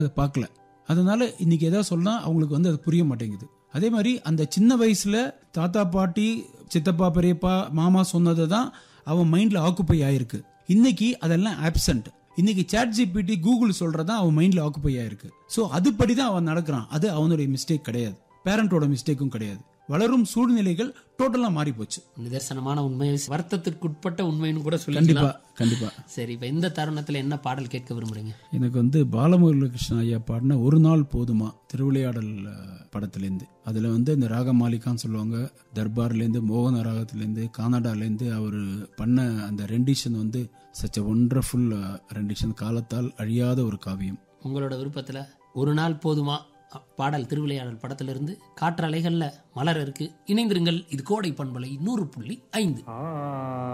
அதை பார்க்கல அதனால இன்னைக்கு ஏதாவது சொன்னா அவங்களுக்கு வந்து அது புரிய மாட்டேங்குது அதே மாதிரி அந்த சின்ன வயசுல தாத்தா பாட்டி சித்தப்பா பெரியப்பா மாமா சொன்னதை தான் அவன் மைண்ட்ல ஆக்குப்பை ஆயிருக்கு இன்னைக்கு அதெல்லாம் ஆப்சண்ட் இன்னைக்கு சாட் ஜிபிடி கூகுள் சொல்றதா அவன் மைண்ட்ல ஆக்குப்பை ஆயிருக்கு ஸோ அதுபடி தான் அவன் நடக்கிறான் அது அவனுடைய மிஸ்டேக் கிடையாது பேரண்டோட மிஸ்டேக்கும் கிடையாது வளரும் சூழ்நிலைகள் டோட்டலா மாறி போச்சு நிதர்சனமான உண்மை வருத்தத்திற்குட்பட்ட உண்மைன்னு கூட கண்டிப்பா சொல்லிக்கலாம் கண்டிப்பா சரி இப்ப இந்த தருணத்துல என்ன பாடல் கேட்க விரும்புறீங்க எனக்கு வந்து பாலமுருககிருஷ்ணன் ஐயா பாடின ஒரு நாள் போதுமா திருவிளையாடல் அஹ், படத்துலேருந்து அதில் வந்து இந்த ராக மாலிகான்னு சொல்லுவாங்க தர்பார்லேருந்து மோகன ராகத்துலேருந்து கானாடாலேருந்து அவர் பண்ண அந்த ரெண்டிஷன் வந்து சச் அ ஒண்டர்ஃபுல் ரெண்டிஷன் காலத்தால் அழியாத ஒரு காவியம் உங்களோட விருப்பத்துல ஒரு நாள் போதுமா அ- பாடல் திருவிளையாடல் படத்திலிருந்து காற்றலைகள்ல மலர் இருக்கு இணைந்திருங்கள் இது கோடை பண்பலை நூறு புள்ளி ஐந்து